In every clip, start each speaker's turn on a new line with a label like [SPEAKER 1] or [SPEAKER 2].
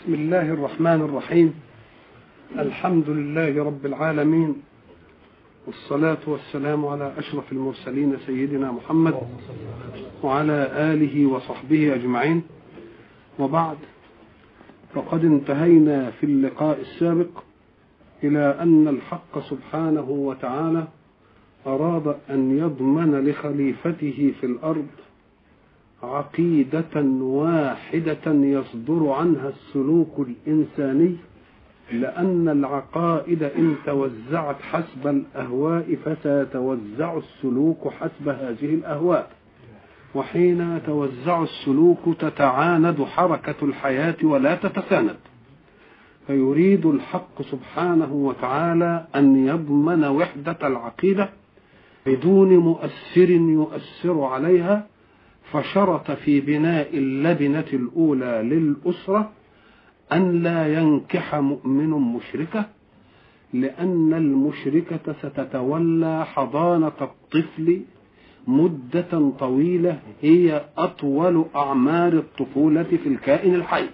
[SPEAKER 1] بسم الله الرحمن الرحيم الحمد لله رب العالمين والصلاة والسلام على أشرف المرسلين سيدنا محمد وعلى آله وصحبه أجمعين وبعد فقد انتهينا في اللقاء السابق إلى أن الحق سبحانه وتعالى أراد أن يضمن لخليفته في الأرض عقيدة واحدة يصدر عنها السلوك الإنساني لأن العقائد إن توزعت حسب الأهواء فسيتوزع السلوك حسب هذه الأهواء وحين يتوزع السلوك تتعاند حركة الحياة ولا تتساند فيريد الحق سبحانه وتعالى أن يضمن وحدة العقيدة بدون مؤثر يؤثر عليها فشرط في بناء اللبنة الأولى للأسرة أن لا ينكح مؤمن مشركة لأن المشركة ستتولى حضانة الطفل مدة طويلة هي أطول أعمار الطفولة في الكائن الحي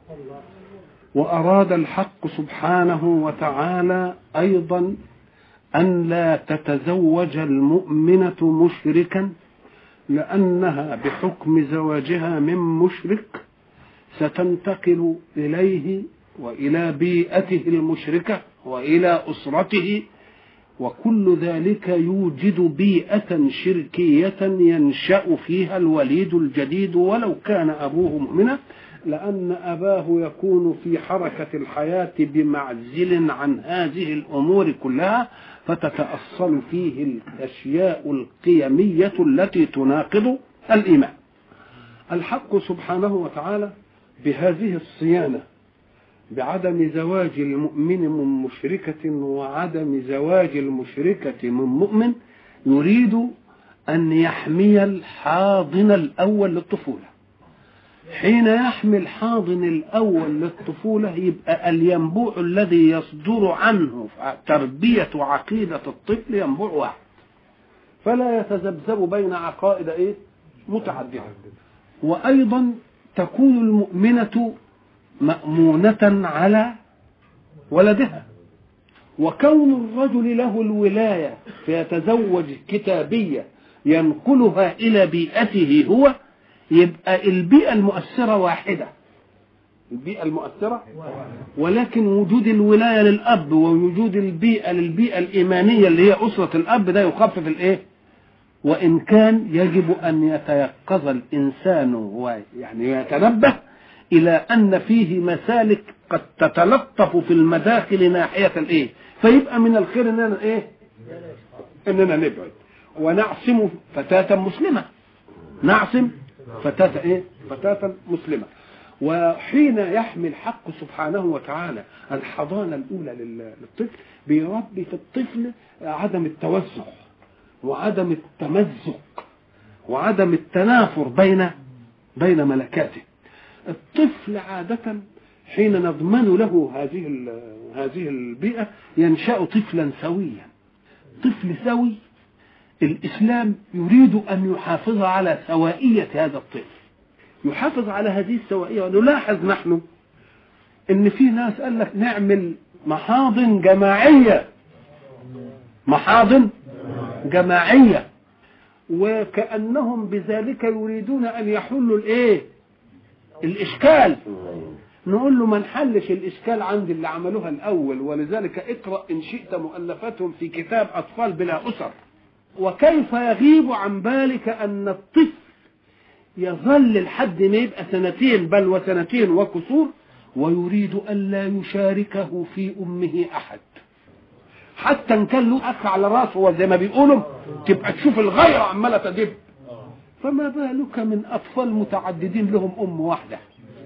[SPEAKER 1] وأراد الحق سبحانه وتعالى أيضا أن لا تتزوج المؤمنة مشركا لأنها بحكم زواجها من مشرك ستنتقل إليه وإلى بيئته المشركة وإلى أسرته وكل ذلك يوجد بيئة شركية ينشأ فيها الوليد الجديد ولو كان أبوه مؤمنا لأن أباه يكون في حركة الحياة بمعزل عن هذه الأمور كلها فتتأصل فيه الأشياء القيمية التي تناقض الإيمان الحق سبحانه وتعالى بهذه الصيانة بعدم زواج المؤمن من مشركة وعدم زواج المشركة من مؤمن يريد أن يحمي الحاضن الأول للطفولة حين يحمي الحاضن الأول للطفولة يبقى الينبوع الذي يصدر عنه تربية عقيدة الطفل ينبوع واحد فلا يتذبذب بين عقائد إيه؟ متعددة وأيضا تكون المؤمنة مأمونة على ولدها وكون الرجل له الولاية فيتزوج كتابية ينقلها إلى بيئته هو يبقى البيئة المؤثرة واحدة البيئة المؤثرة ولكن وجود الولاية للأب ووجود البيئة للبيئة الإيمانية اللي هي أسرة الأب ده يخفف الإيه؟ وإن كان يجب أن يتيقظ الإنسان ويعني يتنبه إلى أن فيه مسالك قد تتلطف في المداخل ناحية الإيه؟ فيبقى من الخير إننا إيه؟ إننا نبعد ونعصم فتاة مسلمة نعصم فتاة ايه فتاة مسلمة وحين يحمي الحق سبحانه وتعالى الحضانة الأولى للطفل بيربي في الطفل عدم التوسع وعدم التمزق وعدم التنافر بين بين ملكاته الطفل عادة حين نضمن له هذه هذه البيئة ينشأ طفلا سويا طفل سوي الإسلام يريد أن يحافظ على سوائية هذا الطفل يحافظ على هذه السوائية ونلاحظ نحن إن في ناس قال لك نعمل محاضن جماعية محاضن جماعية وكأنهم بذلك يريدون أن يحلوا الإيه؟ الإشكال نقول له ما نحلش الإشكال عند اللي عملوها الأول ولذلك اقرأ إن شئت مؤلفاتهم في كتاب أطفال بلا أسر وكيف يغيب عن بالك أن الطفل يظل لحد ما يبقى سنتين بل وسنتين وكسور ويريد ألا يشاركه في أمه أحد حتى إن كان له أخ على راسه وزي ما بيقولوا تبقى تشوف الغيرة عمالة تدب فما بالك من أطفال متعددين لهم أم واحدة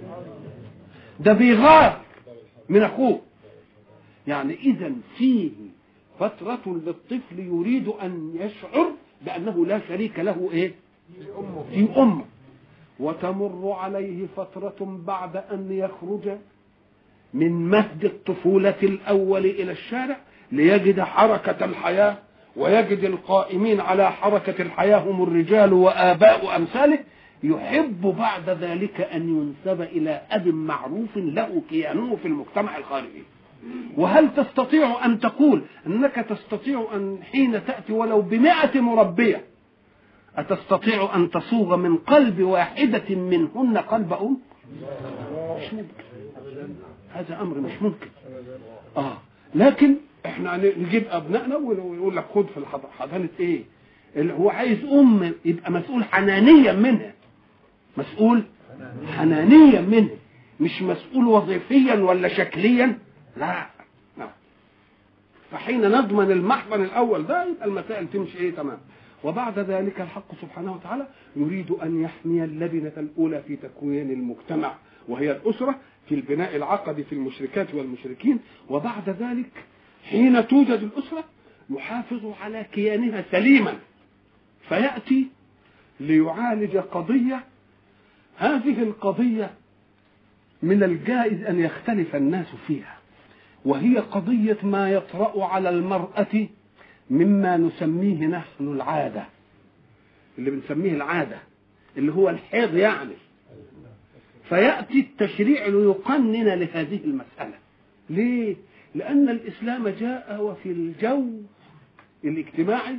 [SPEAKER 1] ده بيغار من أخوه يعني إذا فيه فترة للطفل يريد أن يشعر بأنه لا شريك له إيه؟ في أمه وتمر عليه فترة بعد أن يخرج من مهد الطفولة الأول إلى الشارع ليجد حركة الحياة ويجد القائمين على حركة الحياة هم الرجال وآباء أمثاله يحب بعد ذلك أن ينسب إلى أب معروف له كيانه في المجتمع الخارجي وهل تستطيع أن تقول أنك تستطيع أن حين تأتي ولو بمائة مربية أتستطيع أن تصوغ من قلب واحدة منهن قلب أم مش ممكن هذا أمر مش ممكن آه لكن احنا نجيب أبنائنا ويقول لك خد في حضانة إيه اللي هو عايز أم يبقى مسؤول حنانيا منها مسؤول حنانيا منها مش مسؤول وظيفيا ولا شكليا لا لا فحين نضمن المحضن الاول ده يبقى المسائل تمشي ايه تمام وبعد ذلك الحق سبحانه وتعالى يريد ان يحمي اللبنه الاولى في تكوين المجتمع وهي الاسره في البناء العقدي في المشركات والمشركين وبعد ذلك حين توجد الاسره يحافظ على كيانها سليما فياتي ليعالج قضيه هذه القضيه من الجائز ان يختلف الناس فيها وهي قضية ما يطرأ على المرأة مما نسميه نحن العادة اللي بنسميه العادة اللي هو الحيض يعني فيأتي التشريع ليقنن لهذه المسألة ليه؟ لأن الإسلام جاء وفي الجو الاجتماعي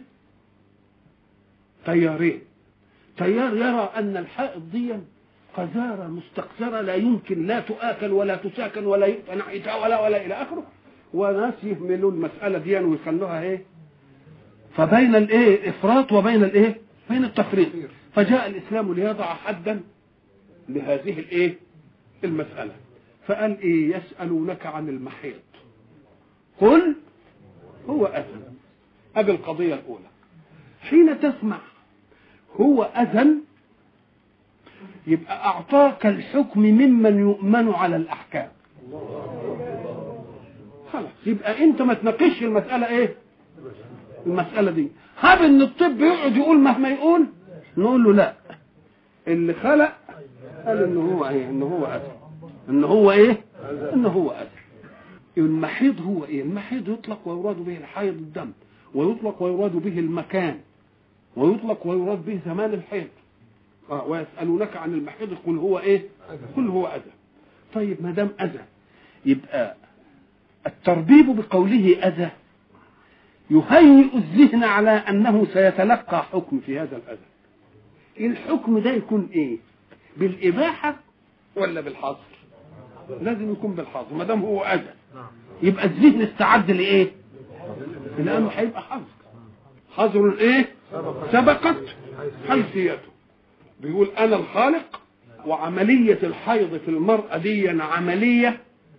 [SPEAKER 1] تيارين تيار يرى أن الحائض دي قذارة مستقذرة لا يمكن لا تؤكل ولا تساكن ولا يؤتى ناحيتها ولا ولا إلى آخره وناس يهملوا المسألة دي ويخلوها إيه فبين الإيه إفراط وبين الإيه بين التفريط فجاء الإسلام ليضع حدا لهذه الإيه المسألة فقال إيه يسألونك عن المحيط قل هو أذن أبي القضية الأولى حين تسمع هو أذن يبقى أعطاك الحكم ممن يؤمن على الأحكام خلاص يبقى أنت ما تناقشش المسألة إيه المسألة دي هاب إن الطب يقعد يقول مهما يقول نقول له لا اللي خلق قال إن هو إيه إن هو أذى إن هو إيه إن هو أذى المحيض هو إيه المحيض يطلق ويراد به الحيض الدم ويطلق ويراد به المكان ويطلق ويراد به زمان الحيض آه ويسألونك عن المحيض قل هو ايه قل هو أذى طيب ما دام أذى يبقى التربيب بقوله أذى يهيئ الذهن على أنه سيتلقى حكم في هذا الأذى الحكم ده يكون ايه بالإباحة ولا بالحظر لازم يكون بالحظر ما دام هو أذى يبقى الذهن استعد لإيه لأنه هيبقى حظر حظر ايه سبقت حيثيته بيقول انا الخالق وعملية الحيض في المرأة دي عملية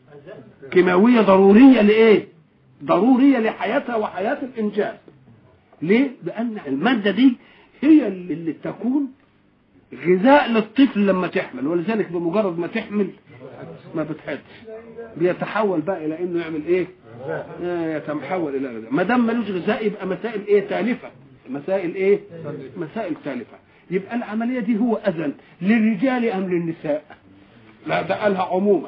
[SPEAKER 1] كيماوية ضرورية لإيه؟ ضرورية لحياتها وحياة الإنجاب. ليه؟ لأن المادة دي هي اللي تكون غذاء للطفل لما تحمل ولذلك بمجرد ما تحمل ما بتحدش بيتحول بقى إلى إنه يعمل إيه؟ آه يتحول إلى غذاء ما دام ملوش غذاء يبقى مسائل إيه؟ تالفة مسائل إيه؟ مسائل تالفة يبقى العملية دي هو أذن للرجال أم للنساء لا ده قالها عموما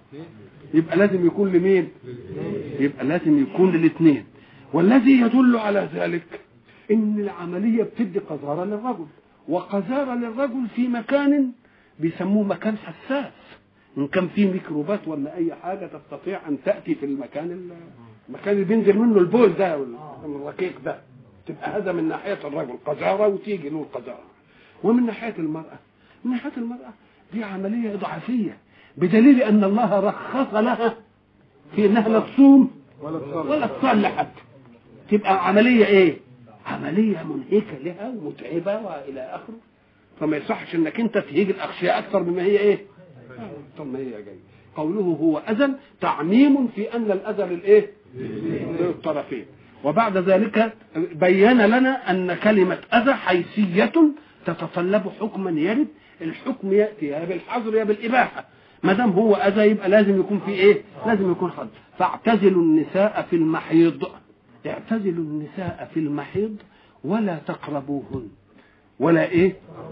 [SPEAKER 1] يبقى لازم يكون لمين يبقى لازم يكون للاثنين والذي يدل على ذلك ان العملية بتدي قذارة للرجل وقذارة للرجل في مكان بيسموه مكان حساس ان كان فيه ميكروبات ولا اي حاجة تستطيع ان تأتي في المكان المكان اللي بينزل منه البول ده الرقيق ده تبقى هذا من ناحية الرجل قذارة وتيجي له القذارة ومن ناحية المرأة من ناحية المرأة دي عملية إضعافية بدليل أن الله رخص لها في أنها لا تصوم ولا تصلي حتى تبقى عملية إيه؟ عملية منهكة لها ومتعبة وإلى آخره فما يصحش إنك أنت تهيج الأغشياء أكثر مما هي إيه؟ أكثر ما هي جاية قوله هو أذى تعميم في أن الأذى للإيه؟ للطرفين وبعد ذلك بين لنا أن كلمة أذى حيثية تتطلب حكما يرد الحكم ياتي يا بالحظر يا بالاباحه ما دام هو اذى يبقى لازم يكون في ايه؟ لازم يكون حظر فاعتزلوا النساء في المحيض اعتزلوا النساء في المحيض ولا تقربوهن ولا ايه؟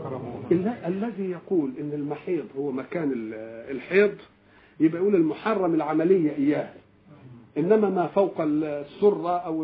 [SPEAKER 1] إلا الذي يقول ان المحيض هو مكان الحيض يبقى يقول المحرم العمليه اياه انما ما فوق السره او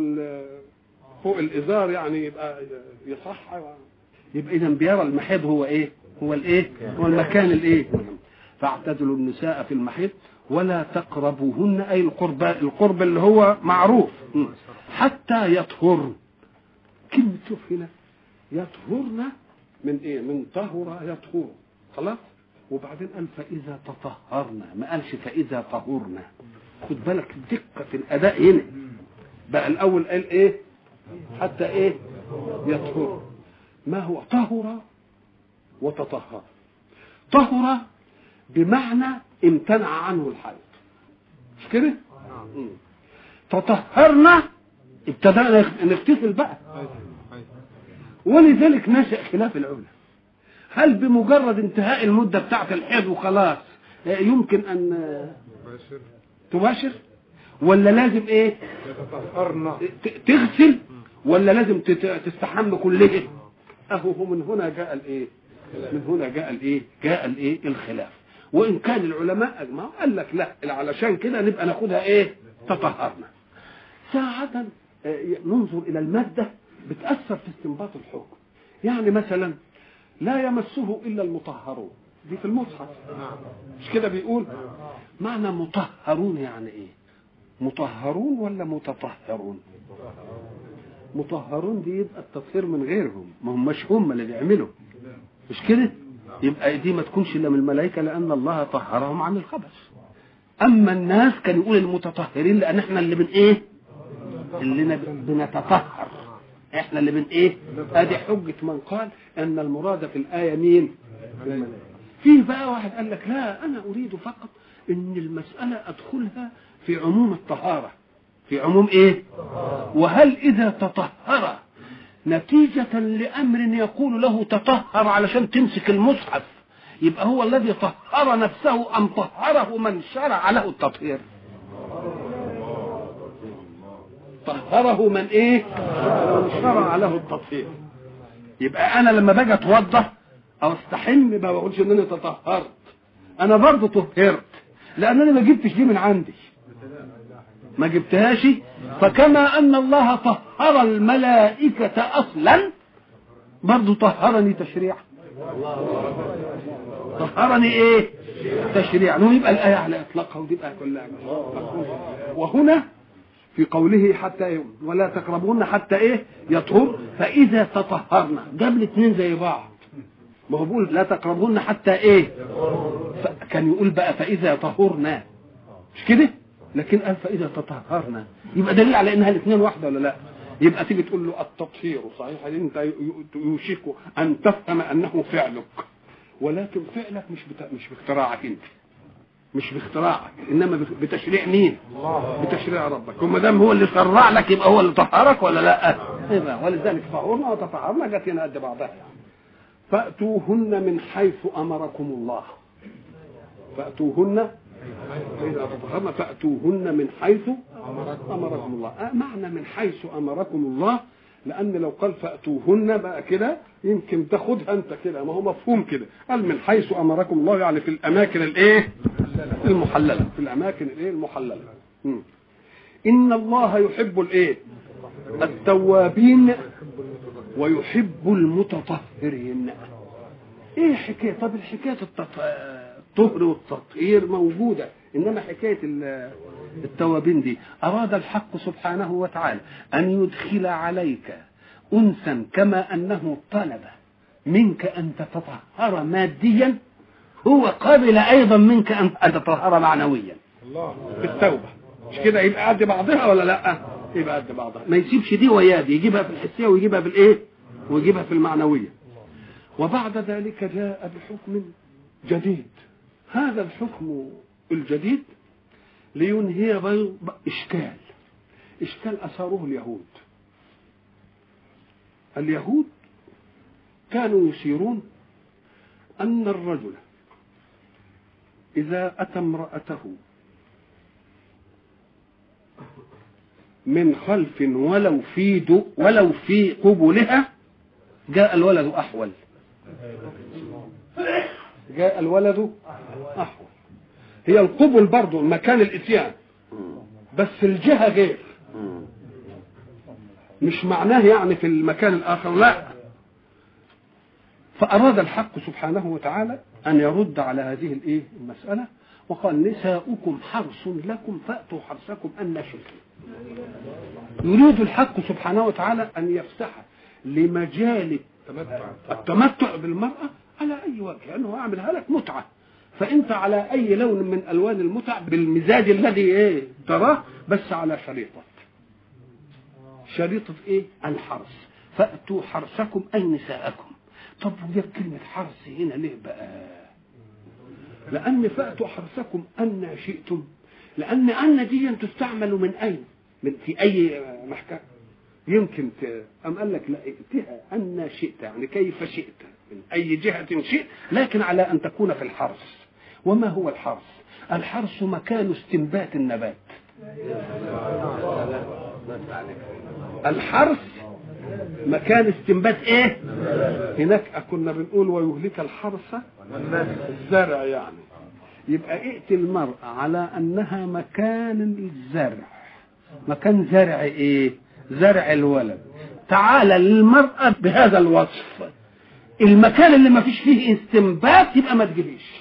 [SPEAKER 1] فوق الازار يعني يبقى يصح يبقى اذا بيرى المحيض هو ايه هو الايه هو المكان الايه فاعتزلوا النساء في المحيط ولا تقربوهن اي القرب القرب اللي هو معروف حتى يطهرن كلمة شوف هنا يطهرن من ايه من طهر يطهر خلاص وبعدين قال فاذا تطهرنا ما قالش فاذا طهرنا خد بالك دقة الاداء هنا بقى الاول قال ايه حتى ايه يطهر ما هو طهر وتطهر طهر بمعنى امتنع عنه الحيض مش كده مم. تطهرنا ابتدأنا نغتسل بقى ولذلك نشأ خلاف العلماء هل بمجرد انتهاء المدة بتاعت الحيض وخلاص يمكن أن تباشر ولا لازم ايه
[SPEAKER 2] يتطهرن
[SPEAKER 1] ت- تغسل ولا لازم تت- تستحم كله اهو هو من هنا جاء الايه من هنا جاء الايه جاء الايه الخلاف وان كان العلماء اجمعوا قال لك لا علشان كده نبقى ناخدها ايه تطهرنا ساعة آه، ننظر الى المادة بتأثر في استنباط الحكم يعني مثلا لا يمسه الا المطهرون دي في المصحف مش كده بيقول معنى مطهرون يعني ايه مطهرون ولا متطهرون مطهرون دي يبقى التطهير من غيرهم ما هماش هم اللي بيعملوا مش كده يبقى دي ما تكونش الا من الملائكه لان الله طهرهم عن الخبث اما الناس كان يقول المتطهرين لان احنا اللي بن ايه اللي نب- بنتطهر احنا اللي بن ايه ادي حجه من قال ان المراد في الايه مين الملائكه في بقى واحد قال لك لا انا اريد فقط ان المساله ادخلها في عموم الطهاره في عموم ايه وهل اذا تطهر نتيجة لأمر يقول له تطهر علشان تمسك المصحف يبقى هو الذي طهر نفسه أم طهره من شرع له التطهير طهره من ايه من شرع له التطهير يبقى انا لما باجي اتوضا او استحم ما بقولش ان انا تطهرت انا برضه طهرت لان انا ما جبتش دي من عندي ما جبتهاش فكما ان الله طهر الملائكة اصلا برضه طهرني تشريعا طهرني ايه تشريعا ويبقى الايه على اطلاقها وتبقى كلها وهنا في قوله حتى ولا تقربون حتى ايه يطهر فاذا تطهرنا جاب الاثنين زي بعض ما هو بيقول لا تقربون حتى ايه ف- كان يقول بقى فاذا طهرنا مش كده لكن قال فاذا تطهرنا يبقى دليل على انها الاثنين واحده ولا لا يبقى تيجي تقول له التطهير صحيح انت ي- ي- يوشك ان تفهم انه فعلك ولكن فعلك مش بتا... مش باختراعك انت مش باختراعك انما بت- بتشريع مين بتشريع ربك وما دام هو اللي شرع لك يبقى هو اللي طهرك ولا لا يبقى ولذلك طهرنا وتطهرنا جت هنا قد بعضها فاتوهن من حيث امركم الله فاتوهن فإذا تطهرن فأتوهن من حيث أمركم الله آه معنى من حيث أمركم الله لأن لو قال فأتوهن بقى كده يمكن تاخدها أنت كده ما هو مفهوم كده قال من حيث أمركم الله يعني في الأماكن الإيه المحللة في الأماكن الإيه المحللة مم. إن الله يحب الإيه التوابين ويحب المتطهرين ايه حكايه طب الحكايه التط- الطهر والتطهير موجوده انما حكايه ال- التوابين دي اراد الحق سبحانه وتعالى ان يدخل عليك انسا كما انه طلب منك ان تتطهر ماديا هو قبل ايضا منك ان أن تتطهر معنويا
[SPEAKER 2] الله
[SPEAKER 1] بالتوبه مش كده يبقى قد بعضها ولا لا يبقى قد بعضها ما يسيبش دي ويا دي يجيبها في الحسيه ويجيبها في الايه ويجيبها في المعنويه وبعد ذلك جاء بحكم جديد هذا الحكم الجديد لينهي بي- اشكال اشكال اثاره اليهود اليهود كانوا يشيرون ان الرجل اذا اتى امراته من خلف ولو في دو ولو في قبلها جاء الولد احول جاء الولد احول هي القبل برضه مكان الاتيان بس الجهه غير مش معناه يعني في المكان الاخر لا فأراد الحق سبحانه وتعالى أن يرد على هذه الإيه المسألة وقال نساؤكم حرص لكم فأتوا حرصكم أن شئتم يريد الحق سبحانه وتعالى أن يفتح لمجال التمتع بالمرأة على أي وجه لأنه أعملها لك متعة فأنت على أي لون من ألوان المتع بالمزاج الذي إيه تراه بس على شريطة شريطة إيه الحرص فأتوا حرصكم أي نساءكم طب وجاب كلمة حرص هنا ليه بقى لأن فأتوا حرصكم أن شئتم لأن أن دي تستعمل من أين من في أي محكمة يمكن ت... أم قال لك لا ائتها أن شئت يعني كيف شئت من أي جهة شئت لكن على أن تكون في الحرص وما هو الحرص الحرص مكان استنبات النبات الحرص مكان استنبات ايه هناك كنا بنقول ويهلك الحرث الزرع يعني يبقى ائت المرأة على انها مكان الزرع مكان زرع ايه زرع الولد تعال للمرأة بهذا الوصف المكان اللي ما فيش فيه استنبات يبقى ما تجيبيش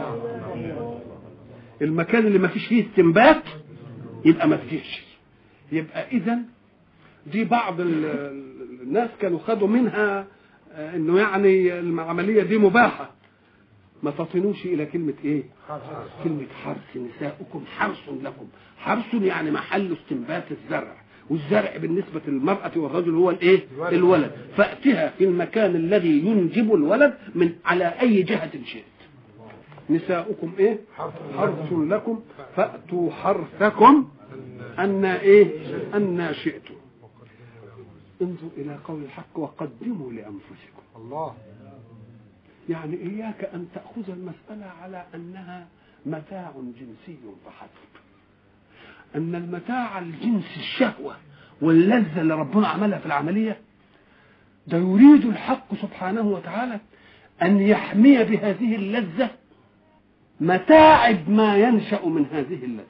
[SPEAKER 1] المكان اللي ما فيش فيه استنبات يبقى ما تجيش يبقى اذا دي بعض الناس كانوا خدوا منها انه يعني العمليه دي مباحه ما فطنوش الى كلمه ايه كلمه حرث نساؤكم حرث لكم حرث يعني محل استنبات الزرع والزرع بالنسبة للمرأة والرجل هو الايه الولد فأتها في المكان الذي ينجب الولد من على أي جهة شئت نساؤكم ايه حرث لكم فأتوا حرثكم أن ايه أن شئتم انظر إلى قول الحق وقدموا لأنفسكم
[SPEAKER 2] الله
[SPEAKER 1] يعني إياك أن تأخذ المسألة على أنها متاع جنسي فحسب أن المتاع الجنس الشهوة واللذة اللي ربنا عملها في العملية ده يريد الحق سبحانه وتعالى أن يحمي بهذه اللذة متاعب ما ينشأ من هذه اللذة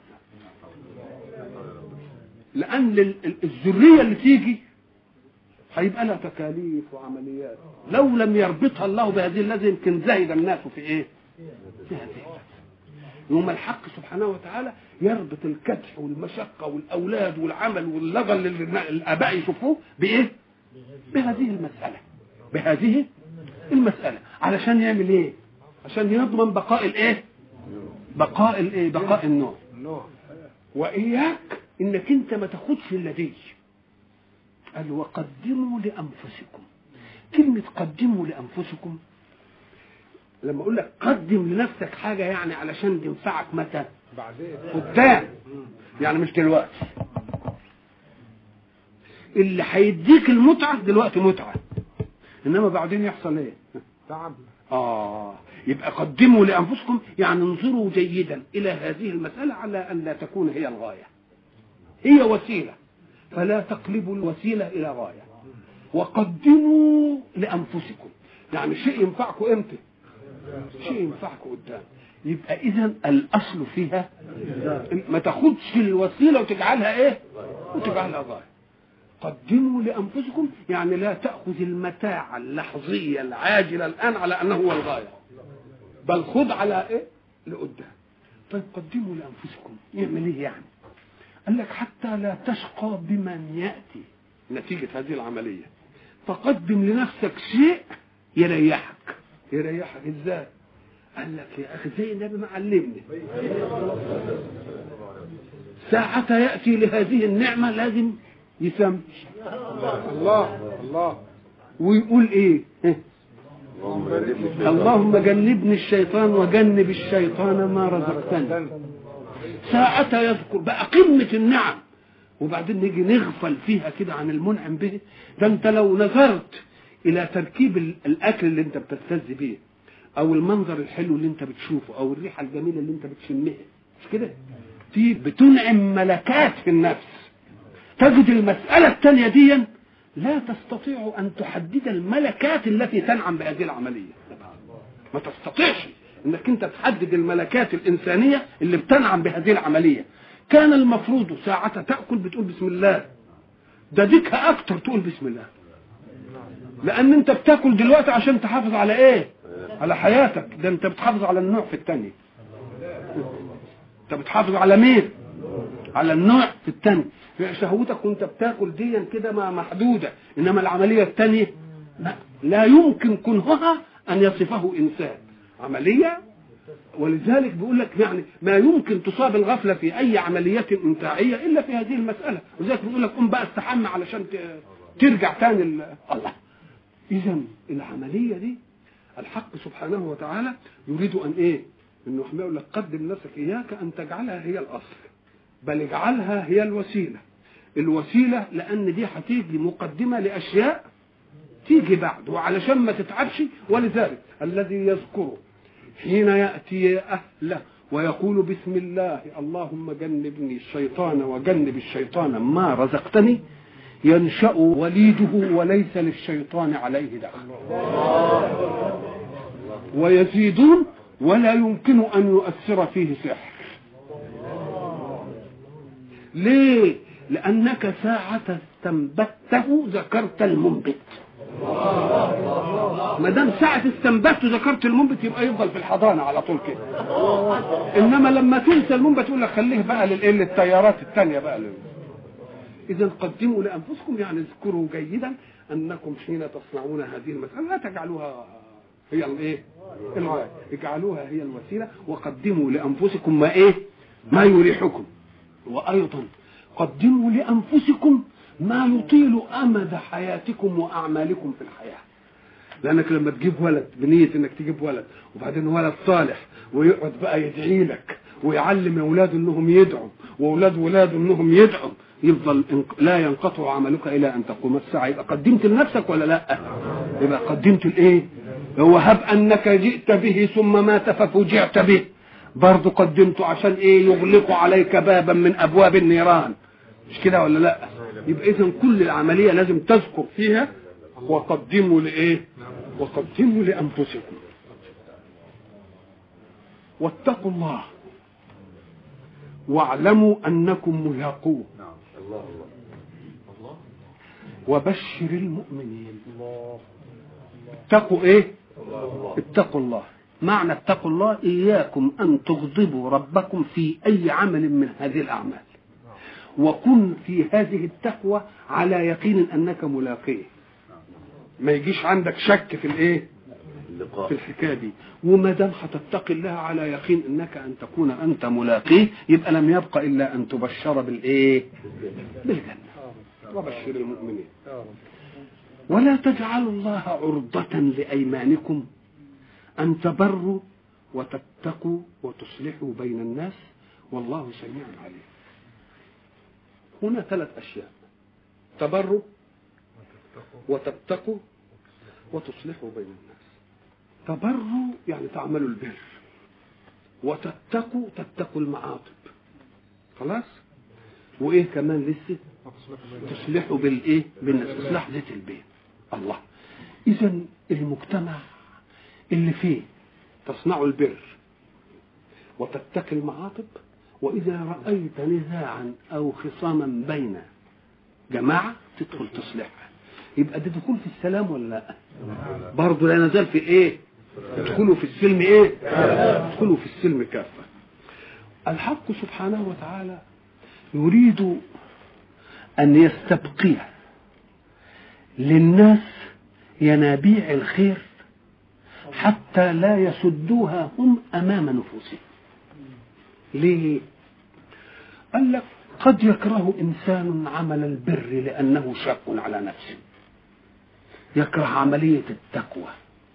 [SPEAKER 1] لأن الذرية اللي تيجي هيبقى لها تكاليف وعمليات لو لم يربطها الله بهذه اللذة يمكن زهد الناس في ايه؟ في هذه اللذة يوم الحق سبحانه وتعالى يربط الكدح والمشقة والأولاد والعمل واللغة اللي الآباء يشوفوه بإيه؟ بهذه المسألة بهذه المسألة علشان يعمل إيه؟ عشان يضمن بقاء الإيه؟ بقاء الإيه؟ بقاء النوع وإياك إنك أنت ما تاخدش الذي قال وقدموا لأنفسكم كلمة قدموا لأنفسكم لما أقول لك قدم لنفسك حاجة يعني علشان تنفعك متى
[SPEAKER 2] بعدين
[SPEAKER 1] قدام يعني مش دلوقتي اللي هيديك المتعة دلوقتي متعة إنما بعدين يحصل إيه
[SPEAKER 2] تعب
[SPEAKER 1] آه يبقى قدموا لأنفسكم يعني انظروا جيدا إلى هذه المسألة على أن لا تكون هي الغاية هي وسيلة فلا تقلبوا الوسيلة إلى غاية وقدموا لأنفسكم يعني شيء ينفعكم إمتى شيء ينفعكم قدام يبقى إذا الأصل فيها ما تاخدش الوسيلة وتجعلها إيه وتجعلها غاية قدموا لأنفسكم يعني لا تأخذ المتاع اللحظية العاجلة الآن على أنه هو الغاية بل خذ على إيه لقدام طيب قدموا لأنفسكم يعمل إيه يعني قال لك حتى لا تشقى بمن يأتي نتيجة هذه العملية فقدم لنفسك شيء يريحك يريحك ازاي قال لك يا اخي زي النبي ما علمني ساعة يأتي لهذه النعمة لازم يسمي
[SPEAKER 2] الله الله
[SPEAKER 1] ويقول ايه اللهم جنبني الشيطان وجنب الشيطان ما رزقتني ساعة يذكر بقى قمة النعم وبعدين نيجي نغفل فيها كده عن المنعم به ده انت لو نظرت الى تركيب الاكل اللي انت بتستلذ بيه او المنظر الحلو اللي انت بتشوفه او الريحه الجميله اللي انت بتشمها مش كده دي بتنعم ملكات في النفس تجد المساله الثانيه دي لا تستطيع ان تحدد الملكات التي تنعم بهذه العمليه ما تستطيعش انك انت تحدد الملكات الانسانيه اللي بتنعم بهذه العمليه كان المفروض ساعة تأكل بتقول بسم الله ده ديكها أكتر تقول بسم الله لان انت بتاكل دلوقتي عشان تحافظ على ايه على حياتك ده انت بتحافظ على النوع في الثانيه انت بتحافظ على مين على النوع في الثاني شهوتك وانت بتاكل دي كده ما محدوده انما العمليه الثانيه لا, لا يمكن كنهها ان يصفه انسان عمليه ولذلك بيقول لك يعني ما يمكن تصاب الغفله في اي عمليه امتاعيه الا في هذه المساله ولذلك بيقول لك قم بقى استحمى علشان ترجع تاني الله اذا العمليه دي الحق سبحانه وتعالى يريد ان ايه انه يقول لك قدم نفسك اياك ان تجعلها هي الاصل بل اجعلها هي الوسيله الوسيله لان دي هتيجي مقدمه لاشياء تيجي بعد وعلشان ما تتعبش ولذلك الذي يذكر حين ياتي اهله ويقول بسم الله اللهم جنبني الشيطان وجنب الشيطان ما رزقتني ينشأ وليده وليس للشيطان عليه دخل ويزيدون ولا يمكن أن يؤثر فيه سحر ليه لأنك ساعة استنبته ذكرت المنبت ما دام ساعة استنبته ذكرت المنبت يبقى يفضل في الحضانة على طول كده إنما لما تنسى المنبت يقول لك خليه بقى للإيه للتيارات الثانية بقى لل... إذا قدموا لأنفسكم يعني اذكروا جيدا أنكم حين تصنعون هذه المسألة لا تجعلوها هي الايه؟ الغاية اجعلوها هي الوسيلة وقدموا لأنفسكم ما إيه؟ ما يريحكم وأيضا قدموا لأنفسكم ما يطيل أمد حياتكم وأعمالكم في الحياة لأنك لما تجيب ولد بنية إنك تجيب ولد وبعدين ولد صالح ويقعد بقى يدعي لك ويعلم أولاده إنهم يدعوا وأولاد ولاده إنهم يدعوا يفضل لا ينقطع عملك الى ان تقوم الساعه يبقى قدمت لنفسك ولا لا يبقى قدمت الايه هو هب انك جئت به ثم مات ففجعت به برضه قدمته عشان ايه يغلق عليك بابا من ابواب النيران مش كده ولا لا يبقى اذا كل العمليه لازم تذكر فيها وقدموا لايه وقدموا لانفسكم واتقوا الله واعلموا انكم ملاقوه وبشر المؤمنين اتقوا ايه اتقوا الله معنى اتقوا الله اياكم ان تغضبوا ربكم في اي عمل من هذه الاعمال وكن في هذه التقوى على يقين انك ملاقيه ما يجيش عندك شك في الايه في الحكايه دي وما دام هتتقي الله على يقين انك ان تكون انت ملاقيه يبقى لم يبق الا ان تبشر بالايه بالجنه وبشر المؤمنين ولا تجعلوا الله عرضة لأيمانكم أن تبروا وتتقوا وتصلحوا بين الناس والله سميع عليم هنا ثلاث أشياء تبروا وتتقوا وتصلحوا بين الناس تبروا يعني تعملوا البر وتتقوا تتقوا المعاطب خلاص وايه كمان لسه تصلحوا بالايه بالناس اصلاح ذات البيت الله اذا المجتمع اللي فيه تصنع البر وتتقي المعاطب واذا رايت نزاعا او خصاما بين جماعه تدخل تصلحها يبقى ده دخول في السلام ولا لا برضه لا نزال في ايه ادخلوا في السلم ايه ادخلوا في السلم كافه الحق سبحانه وتعالى يريد أن يستبقي للناس ينابيع الخير حتى لا يسدوها هم أمام نفوسهم ليه؟ قال لك قد يكره إنسان عمل البر لأنه شاق على نفسه يكره عملية التقوى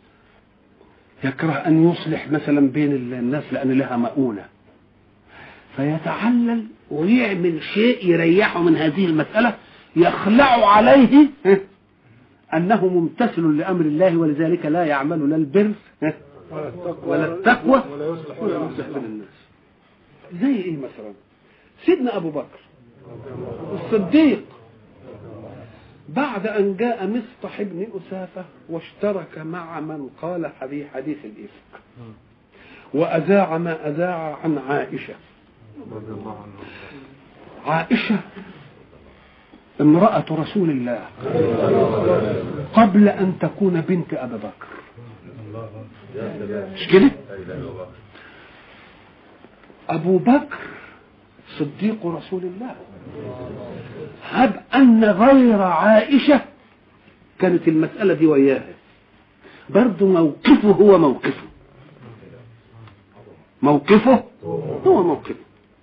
[SPEAKER 1] يكره أن يصلح مثلا بين الناس لأن لها مؤونة فيتعلل ويعمل شيء يريحه من هذه المسألة يخلع عليه أنه ممتثل لأمر الله ولذلك لا يعمل لا البر ولا التقوى ولا يصلح بين الناس زي ايه مثلا سيدنا ابو بكر الصديق بعد ان جاء مصطح بن اسافه واشترك مع من قال في حديث الافك واذاع ما اذاع عن عائشه عائشه امرأة رسول الله قبل أن تكون بنت أبي بكر مش كده أبو بكر صديق رسول الله هب أن غير عائشة كانت المسألة دي وياها برضه موقفه هو موقفه موقفه هو موقفه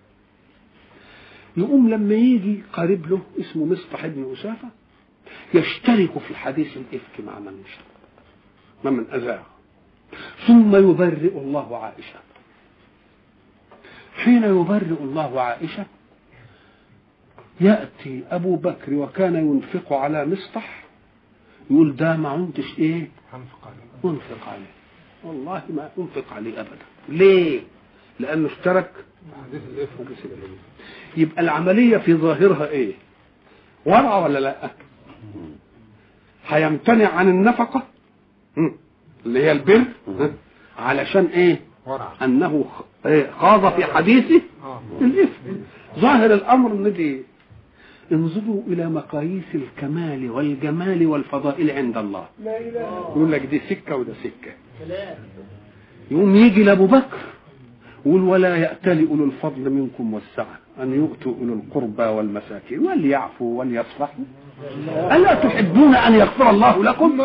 [SPEAKER 1] يقوم لما يجي قريب له اسمه مصطح بن أسافة يشترك في حديث الإفك مع من مع من أذاه ثم يبرئ الله عائشة حين يبرئ الله عائشة يأتي أبو بكر وكان ينفق على مصطح يقول ده ما عندش إيه أنفق عليه والله ما أنفق عليه أبدا ليه لأنه اشترك
[SPEAKER 2] حديث الإفك
[SPEAKER 1] يبقى العملية في ظاهرها إيه ورع ولا لا هيمتنع عن النفقة م. اللي هي البر م. علشان ايه
[SPEAKER 2] ورع
[SPEAKER 1] انه خ- إيه؟ خاض في حديثه
[SPEAKER 2] اه
[SPEAKER 1] الإثم ظاهر الأمر إن دي انظروا إلى مقاييس الكمال والجمال والفضائل عند الله يقول لك دي سكة وده سكة يقوم يجي لأبو بكر يقول ولا يأتل أولو الفضل منكم والسعة أن يؤتوا أولو القربى والمساكين وليعفوا وليصفحوا ألا تحبون أن يغفر الله لكم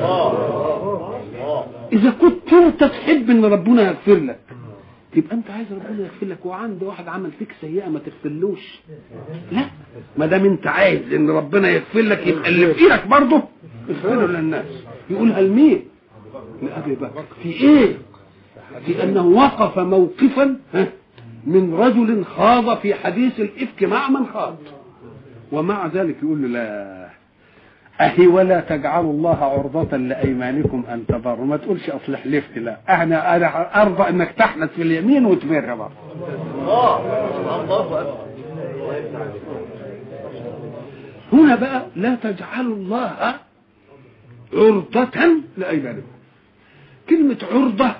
[SPEAKER 1] إذا كنت أنت تحب أن ربنا يغفر لك يبقى أنت عايز ربنا يغفر لك وعنده واحد عمل فيك سيئة ما تغفرلوش لا ما دام أنت عايز أن ربنا يغفر لك يبقى اللي في إيدك برضه اغفره للناس يقولها لمين؟ لأبي بكر في إيه؟ في أنه وقف موقفا ها، من رجل خاض في حديث الإفك مع من خاض ومع ذلك يقول له لا أهي ولا تجعلوا الله عرضة لأيمانكم أن تبروا ما تقولش أصل حلفت لا أنا أنا أرضى إنك تحلف في اليمين وتبر بقى هنا بقى لا تجعلوا الله عرضة لأيمانكم كلمة عرضة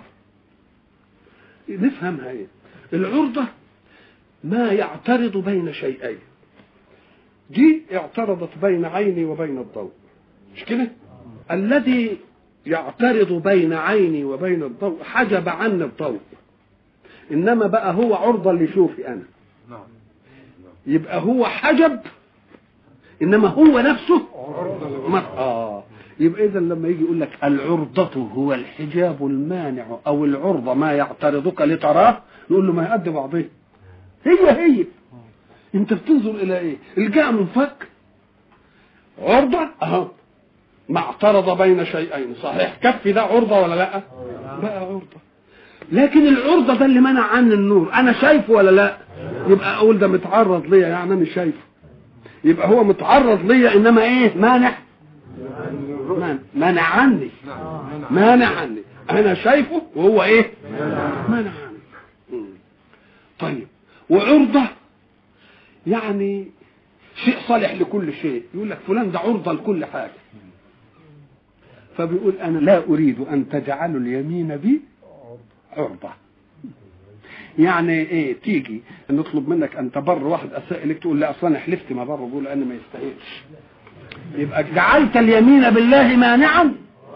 [SPEAKER 1] نفهمها ايه العرضة ما يعترض بين شيئين دي اعترضت بين عيني وبين الضوء مش كده الذي يعترض بين عيني وبين الضوء حجب عني الضوء انما بقى هو عرضة لشوفي انا
[SPEAKER 2] نعم
[SPEAKER 1] يبقى هو حجب انما هو نفسه
[SPEAKER 2] عرضة
[SPEAKER 1] ما اه يبقى اذا لما يجي يقول لك العرضة هو الحجاب المانع او العرضة ما يعترضك لتراه نقول له ما هي قد بعضها هي هي انت بتنظر الى ايه الجاء منفك عرضة اهو ما اعترض بين شيئين صحيح كف ده عرضة ولا لا بقى عرضة لكن العرضة ده اللي منع عني النور انا شايفه ولا لا يبقى اقول ده متعرض ليا يعني انا مش شايفه يبقى هو متعرض ليا انما ايه مانع مانع- مانع عني
[SPEAKER 2] نعم
[SPEAKER 1] مانع عني انا شايفه وهو ايه مانع عني مم. طيب وعرضة يعني شيء صالح لكل شيء يقول لك فلان ده عرضة لكل حاجة فبيقول انا لا اريد ان تجعلوا اليمين بي عرضة يعني ايه تيجي نطلب منك ان تبر واحد اساء اليك تقول لا اصلا انا حلفت ما بر بقول انا ما يستاهلش يبقى جعلت اليمين بالله مانعا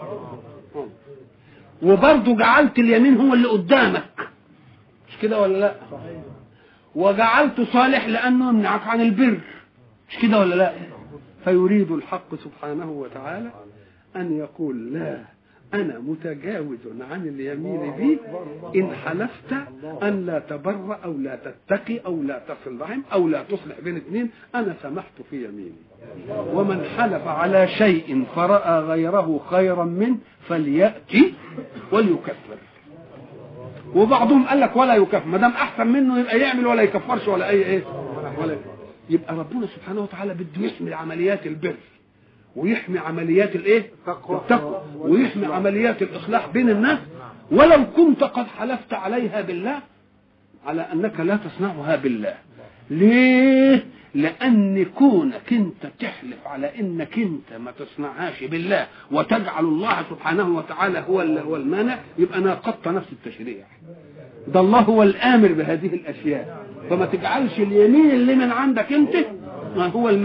[SPEAKER 1] وبرضه جعلت اليمين هو اللي قدامك مش كده ولا لا وجعلته صالح لانه يمنعك عن البر مش كده ولا لا فيريد الحق سبحانه وتعالى ان يقول لا انا متجاوز عن اليمين بي ان حلفت ان لا تبر او لا تتقي او لا تصل رحم او لا تصلح بين اثنين انا سمحت في يميني ومن حلف على شيء فراى غيره خيرا منه فلياتي وليكفر وبعضهم قال لك ولا يكفر ما دام احسن منه يبقى يعمل ولا يكفرش ولا اي ايه ولا يبقى ربنا سبحانه وتعالى بده يحمي عمليات البر ويحمي عمليات الايه
[SPEAKER 2] التقوى.
[SPEAKER 1] التقوى ويحمي عمليات الاصلاح بين الناس ولو كنت قد حلفت عليها بالله على انك لا تصنعها بالله ليه لان كونك انت تحلف على انك انت ما تصنعهاش بالله وتجعل الله سبحانه وتعالى هو ال- هو المانع يبقى ناقضت نفس التشريع ده الله هو الامر بهذه الاشياء فما تجعلش اليمين اللي من عندك انت ما هو المانع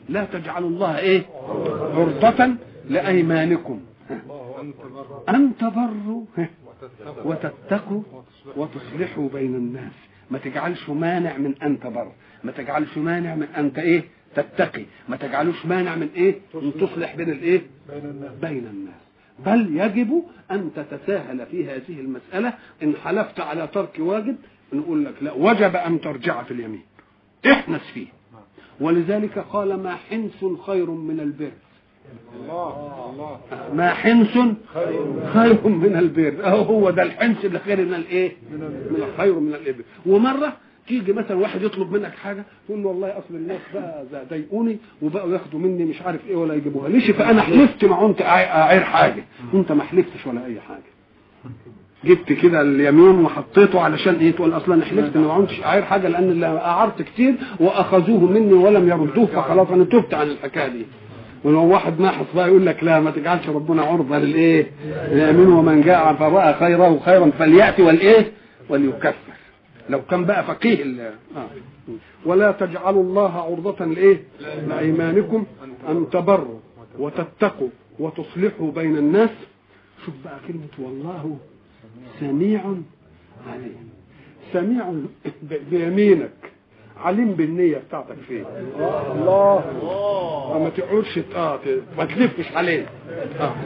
[SPEAKER 1] لا تجعلوا الله ايه عرضة لأيمانكم أن تبروا وتتقوا وتصلحوا بين الناس ما تجعلش مانع من أن تبر ما تجعلش مانع من أن ايه تتقي ما تجعلوش مانع من ايه ان تصلح بين الايه بين الناس بل يجب ان تتساهل في هذه المساله ان حلفت على ترك واجب نقول لك لا وجب ان ترجع في اليمين احنس فيه ولذلك قال ما حنس خير من البر
[SPEAKER 2] الله الله
[SPEAKER 1] ما حنس خير من البر اهو هو ده الحنس اللي خير من الايه من الخير من الابر ومره تيجي مثلا واحد يطلب منك حاجه تقول له والله اصل الناس بقى ضايقوني وبقوا ياخدوا مني مش عارف ايه ولا يجيبوها ليش فانا حلفت ما كنت اعير حاجه وانت ما حلفتش ولا اي حاجه جبت كده اليمين وحطيته علشان ايه تقول اصلا انا حلفت ما كنتش اعير حاجه لان اللي اعرت كتير واخذوه مني ولم يردوه فخلاص انا تبت عن الحكايه دي ولو واحد ناحص بقى يقول لك لا ما تجعلش ربنا عرضه للايه؟ اليمين ومن جاء فراى خيره خيرا فلياتي والايه؟ وليكفر لو كان بقى فقيه ال- آه. ولا تجعلوا الله عرضة لايه؟ لايمانكم ان تبروا وتتقوا وتصلحوا بين الناس شوف بقى كلمة والله سميع عليم سميع ب- بيمينك عليم بالنية بتاعتك فين الله ما تقعدش ت- اه ت- ما تلفش عليه آه.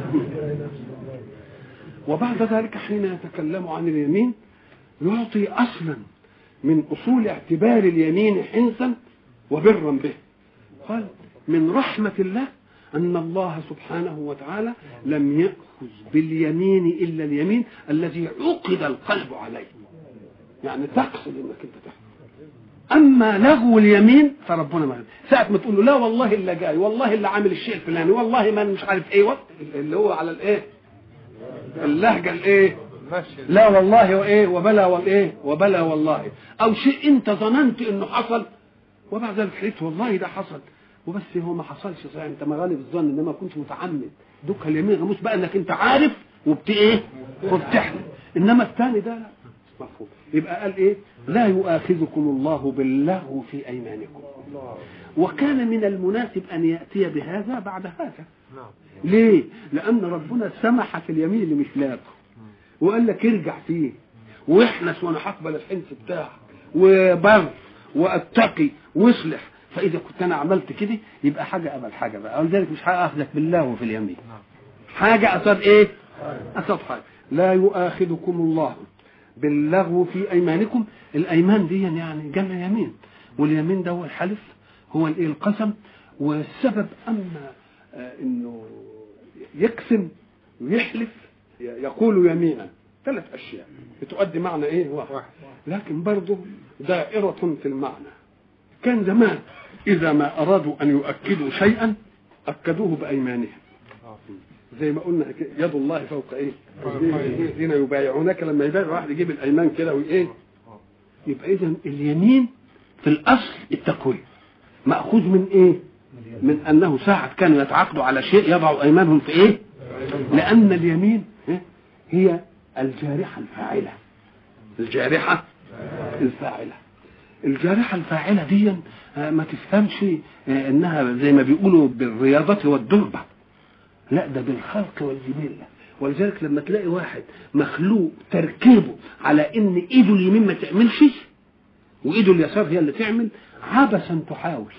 [SPEAKER 1] وبعد ذلك حين يتكلم عن اليمين يعطي اصلا من اصول اعتبار اليمين حنسا وبرا به قال من رحمه الله ان الله سبحانه وتعالى لم ياخذ باليمين الا اليمين الذي عقد القلب عليه يعني تقصد انك انت تحفظ اما لغو اليمين فربنا ما ساعه ما تقول له لا والله اللي جاي والله اللي عامل الشيء الفلاني والله ما مش عارف ايه وقت اللي هو على الايه اللهجه الايه
[SPEAKER 2] ماشي
[SPEAKER 1] لا والله وايه وبلا وايه وبلا والله او شيء انت ظننت انه حصل وبعد ذلك حلفت والله ده حصل وبس هو ما حصلش صحيح انت مغالب الظن انما ما كنتش متعمد دوك اليمين غموس بقى انك انت عارف وبت ايه وبتحلف انما الثاني ده لا مفهوم يبقى قال ايه لا يؤاخذكم الله باللغو في ايمانكم وكان من المناسب ان ياتي بهذا بعد هذا
[SPEAKER 2] نعم
[SPEAKER 1] ليه لان ربنا سمح في اليمين اللي مش لاغو وقال لك ارجع فيه واحنس وانا هقبل الحنس بتاعك وبر واتقي واصلح فاذا كنت انا عملت كده يبقى حاجه قبل حاجه بقى ولذلك مش هاخذك بالله في اليمين حاجه قصاد ايه قصاد حاجه لا يؤاخذكم الله باللغو في ايمانكم الايمان دي يعني جمع يمين واليمين ده هو الحلف هو الايه القسم والسبب اما آه، انه يقسم ويحلف يقول يمينا ثلاث اشياء بتؤدي معنى ايه واحد
[SPEAKER 2] واحد.
[SPEAKER 1] لكن برضه دائرة في المعنى كان زمان إذا ما أرادوا أن يؤكدوا شيئا أكدوه بأيمانهم زي ما قلنا كده، يد الله فوق ايه؟ الذين يبايعونك لما يبايع واحد يجيب الايمان كده وايه؟ يبقى اذا اليمين في الاصل التقويه ماخوذ من ايه؟ من انه ساعه كانوا يتعاقدوا على شيء يضعوا ايمانهم في ايه؟ لان اليمين إيه؟ هي الجارحه الفاعله الجارحه الفاعله الجارحه الفاعله دي آه، ما تفهمش آه، انها زي ما بيقولوا بالرياضه والدربه لا ده بالخلق والجبله ولذلك لما تلاقي واحد مخلوق تركيبه على ان ايده اليمين ما تعملش وايده اليسار هي اللي تعمل عبثا تحاول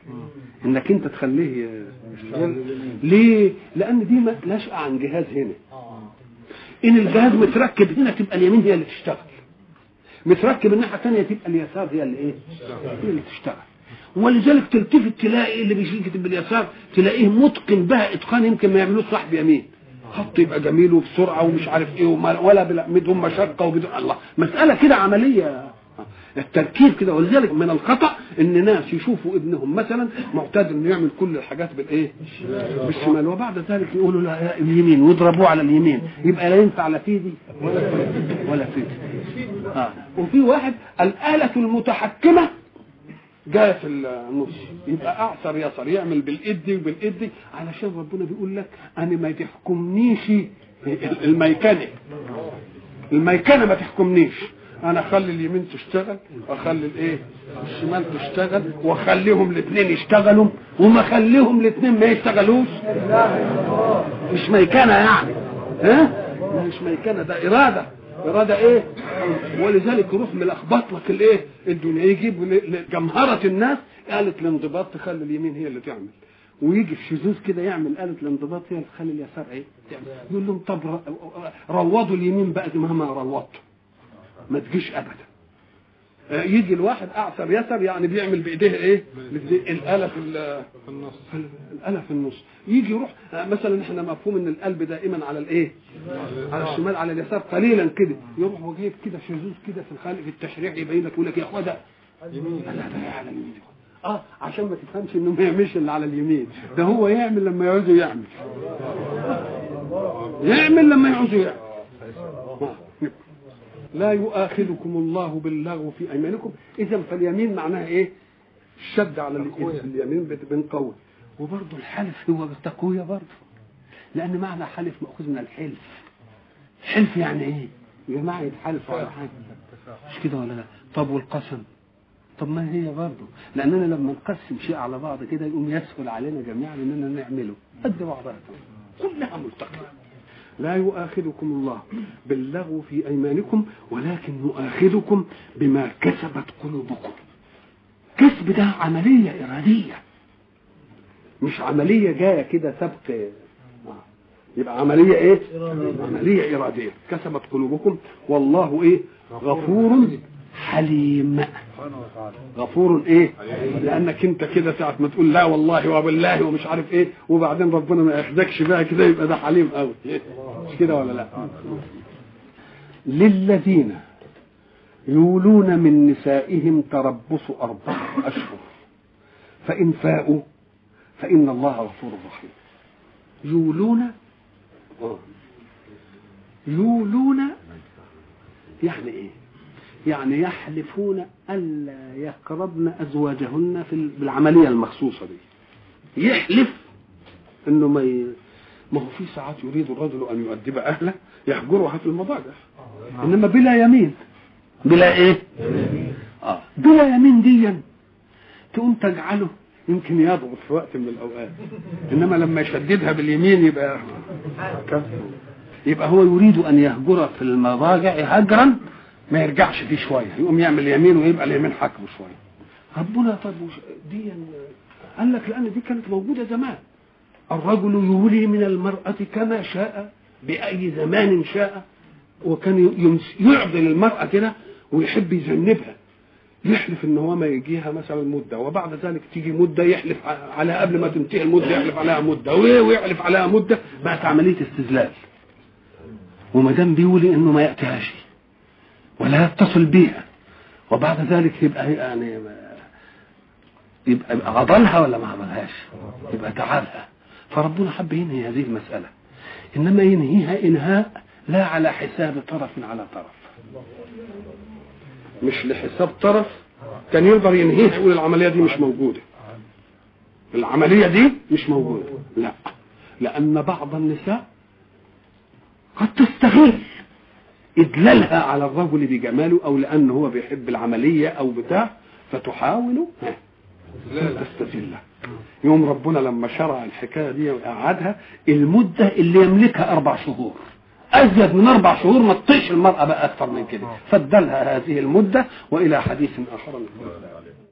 [SPEAKER 1] انك انت تخليه يشتغل ليه؟ لان دي ما نشأ عن جهاز هنا ان الجهاز متركب هنا تبقى اليمين هي اللي تشتغل متركب الناحيه الثانيه تبقى اليسار هي اللي ايه؟ هي اللي تشتغل ولذلك تلتفت تلاقي اللي بيكتب باليسار تلاقيه متقن بها اتقان يمكن ما يعملوش صاحب يمين خط يبقى جميل وبسرعه ومش عارف ايه وما ولا بلا- بدون مشقه وبدون الله مساله كده عمليه التركيب كده ولذلك من الخطا ان ناس يشوفوا ابنهم مثلا معتاد انه يعمل كل الحاجات بالايه؟ بالشمال وبعد ذلك يقولوا لا لا، اليمين ويضربوه على اليمين يبقى لا ينفع لا في دي ولا في دي ولا في دي آه. وفي واحد الآلة المتحكمة جايه في النص يبقى اعصر يسر يعمل بالايد دي وبالايد دي علشان ربنا بيقول لك انا ما تحكمنيش الميكنه الميكنه ما تحكمنيش انا اخلي اليمين تشتغل واخلي الايه الشمال تشتغل واخليهم الاثنين يشتغلوا وما اخليهم الاثنين ما يشتغلوش مش ميكنه يعني ها مش ميكنه ده اراده اراده ايه ولذلك يروح ملخبط لك الايه الدنيا يجيب جمهره الناس آلة الانضباط تخلي اليمين هي اللي تعمل ويجي في شذوذ كده يعمل آلة الانضباط هي اللي تخلي اليسار ايه تعمل يقول لهم طب ر- روضوا اليمين بقى مهما روضتوا ما تجيش ابدا آه، يجي الواحد اعصر يسر يعني بيعمل بايديه ايه الإيديه- الاله في ال-
[SPEAKER 2] في النص
[SPEAKER 1] الاله في النص يجي يروح آه، مثلا احنا مفهوم ان القلب دائما على الايه على الشمال على اليسار قليلا كده يروح وجايب كده شذوذ كده في الخلق في التشريع يبين لك يقول لك يا اخويا ده لا ده على اليمين اه عشان ما تفهمش انه ما يعملش اللي على اليمين ده هو يعمل لما يعوزه يعمل يعمل لما يعوزه يعمل آه. لا يؤاخذكم الله باللغو في ايمانكم اذا فاليمين معناها ايه الشد على ال- اليمين بت- بنقوي وبرضه الحلف هو بالتقويه برضه لان معنى حلف ماخوذ من الحلف حلف يعني ايه يا جماعه يتحلف على حاجه مش كده ولا لا طب والقسم طب ما هي برضه لاننا لما نقسم شيء على بعض كده يقوم يسهل علينا جميعا اننا نعمله قد بعضها كلها ملتقيه لا يؤاخذكم الله باللغو في ايمانكم ولكن يؤاخذكم بما كسبت قلوبكم كسب ده عمليه اراديه مش عمليه جايه كده سبق آه. يبقى عمليه ايه عمليه اراديه كسبت قلوبكم والله ايه غفور حليم
[SPEAKER 2] سبحانه وتعالى
[SPEAKER 1] غفور ايه لانك انت كده ساعه ما تقول لا والله وبالله ومش عارف ايه وبعدين ربنا ما ياخدكش بقى كده يبقى ده حليم قوي مش كده ولا لا للذين يولون من نسائهم تربص أربعة أشهر فإن فاءوا فإن الله غفور رحيم يولون آه. يولون يعني ايه يعني يحلفون الا يقربن ازواجهن في ال- بالعمليه المخصوصه دي يحلف انه ما ي... ما هو في ساعات يريد الرجل ان يؤدب اهله يهجرها في المضاجع انما بلا يمين بلا ايه اه بلا يمين ديا تقوم تجعله يمكن يضغط في وقت من الاوقات انما لما يشددها باليمين يبقى يبقى هو يريد ان يهجر في المضاجع هجرا ما يرجعش فيه شويه يقوم يعمل يمين ويبقى اليمين حكمه شويه ربنا طب وش- دي قال لك لان دي كانت موجوده زمان الرجل يولي من المرأة كما شاء بأي زمان شاء وكان يمس- يعضل المرأة كده ويحب يذنبها يحلف ان هو ما يجيها مثلا مده وبعد ذلك تيجي مده يحلف ع- على قبل ما تنتهي المده يحلف عليها مده وإيه ويحلف عليها مده بقت عمليه استذلال وما دام بيولي انه ما ياتيهاش ولا يتصل بيها وبعد ذلك يبقى يعني يبقى يبقى عضلها ولا ما عملهاش يبقى تعبها فربنا حب ينهي هذه المسألة إنما ينهيها إنهاء لا على حساب طرف على طرف مش لحساب طرف كان يقدر ينهيها يقول العملية دي مش موجودة العملية دي مش موجودة لا لأن بعض النساء قد تستغل إدلالها على الرجل بجماله أو لأنه هو بيحب العملية أو بتاع فتحاول ها، تستذله يوم ربنا لما شرع الحكايه دي وقعدها المده اللي يملكها اربع شهور ازيد من اربع شهور ما تطيش المراه بقى اكثر من كده فادلها هذه المده والى حديث اخر نتكلم عليه